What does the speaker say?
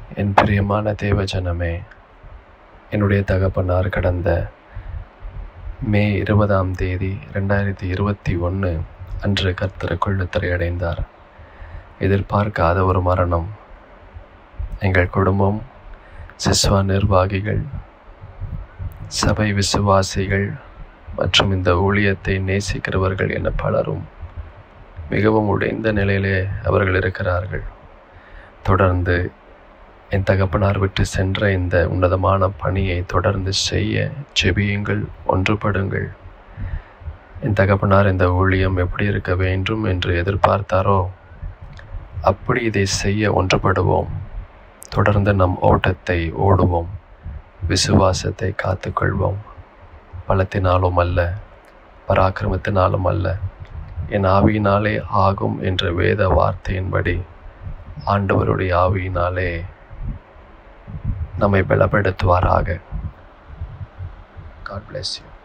என் பிரியமான தேவஜனமே என்னுடைய தகப்பனார் கடந்த மே இருபதாம் தேதி ரெண்டாயிரத்தி இருபத்தி ஒன்று அன்று கர்த்தருக்குள் நித்திரையடைந்தார் எதிர்பார்க்காத ஒரு மரணம் எங்கள் குடும்பம் சிஸ்வா நிர்வாகிகள் சபை விசுவாசிகள் மற்றும் இந்த ஊழியத்தை நேசிக்கிறவர்கள் என பலரும் மிகவும் உடைந்த நிலையிலே அவர்கள் இருக்கிறார்கள் தொடர்ந்து என் தகப்பனார் விட்டு சென்ற இந்த உன்னதமான பணியை தொடர்ந்து செய்ய செபியுங்கள் ஒன்றுபடுங்கள் என் தகப்பனார் இந்த ஊழியம் எப்படி இருக்க வேண்டும் என்று எதிர்பார்த்தாரோ அப்படி இதை செய்ய ஒன்றுபடுவோம் தொடர்ந்து நம் ஓட்டத்தை ஓடுவோம் விசுவாசத்தை காத்துக்கொள்வோம் பலத்தினாலும் அல்ல பராக்கிரமத்தினாலும் அல்ல என் ஆவியினாலே ஆகும் என்ற வேத வார்த்தையின்படி ஆண்டவருடைய ஆவியினாலே நம்மை பலப்படுத்துவாராக காட் bless you